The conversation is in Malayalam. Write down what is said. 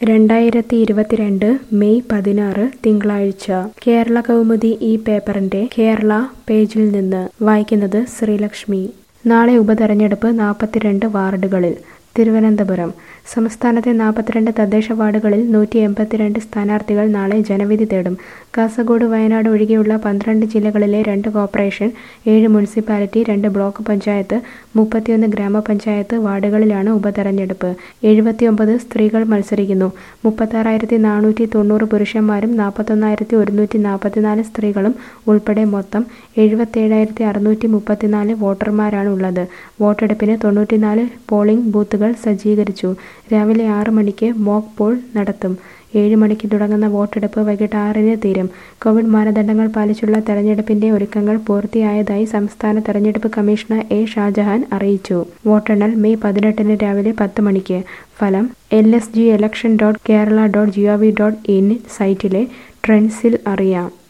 രണ്ടായിരത്തി ഇരുപത്തിരണ്ട് മെയ് പതിനാറ് തിങ്കളാഴ്ച കേരള കൗമുദി ഈ പേപ്പറിന്റെ കേരള പേജിൽ നിന്ന് വായിക്കുന്നത് ശ്രീലക്ഷ്മി നാളെ ഉപതെരഞ്ഞെടുപ്പ് നാൽപ്പത്തിരണ്ട് വാർഡുകളിൽ തിരുവനന്തപുരം സംസ്ഥാനത്തെ നാൽപ്പത്തിരണ്ട് തദ്ദേശ വാർഡുകളിൽ നൂറ്റി എൺപത്തിരണ്ട് സ്ഥാനാർത്ഥികൾ നാളെ ജനവിധി തേടും കാസർഗോഡ് വയനാട് ഒഴികെയുള്ള പന്ത്രണ്ട് ജില്ലകളിലെ രണ്ട് കോർപ്പറേഷൻ ഏഴ് മുനിസിപ്പാലിറ്റി രണ്ട് ബ്ലോക്ക് പഞ്ചായത്ത് മുപ്പത്തിയൊന്ന് ഗ്രാമപഞ്ചായത്ത് വാർഡുകളിലാണ് ഉപതെരഞ്ഞെടുപ്പ് എഴുപത്തിയൊമ്പത് സ്ത്രീകൾ മത്സരിക്കുന്നു മുപ്പത്താറായിരത്തി നാനൂറ്റി തൊണ്ണൂറ് പുരുഷന്മാരും നാൽപ്പത്തൊന്നായിരത്തി ഒരുന്നൂറ്റി നാൽപ്പത്തിനാല് സ്ത്രീകളും ഉൾപ്പെടെ മൊത്തം എഴുപത്തേഴായിരത്തി അറുന്നൂറ്റി മുപ്പത്തിനാല് വോട്ടർമാരാണ് ഉള്ളത് വോട്ടെടുപ്പിന് തൊണ്ണൂറ്റിനാല് പോളിംഗ് ബൂത്തുകൾ സജ്ജീകരിച്ചു രാവിലെ ആറ് മണിക്ക് മോക്ക് പോൾ നടത്തും ഏഴ് മണിക്ക് തുടങ്ങുന്ന വോട്ടെടുപ്പ് വൈകിട്ട് ആറിന് തീരും കോവിഡ് മാനദണ്ഡങ്ങൾ പാലിച്ചുള്ള തെരഞ്ഞെടുപ്പിന്റെ ഒരുക്കങ്ങൾ പൂർത്തിയായതായി സംസ്ഥാന തെരഞ്ഞെടുപ്പ് കമ്മീഷണർ എ ഷാജഹാൻ അറിയിച്ചു വോട്ടെണ്ണൽ മെയ് പതിനെട്ടിന് രാവിലെ പത്ത് മണിക്ക് ഫലം L S G election dot Kerala dot G O V dot in സൈറ്റിലെ ട്രെൻഡ്സിൽ അറിയാം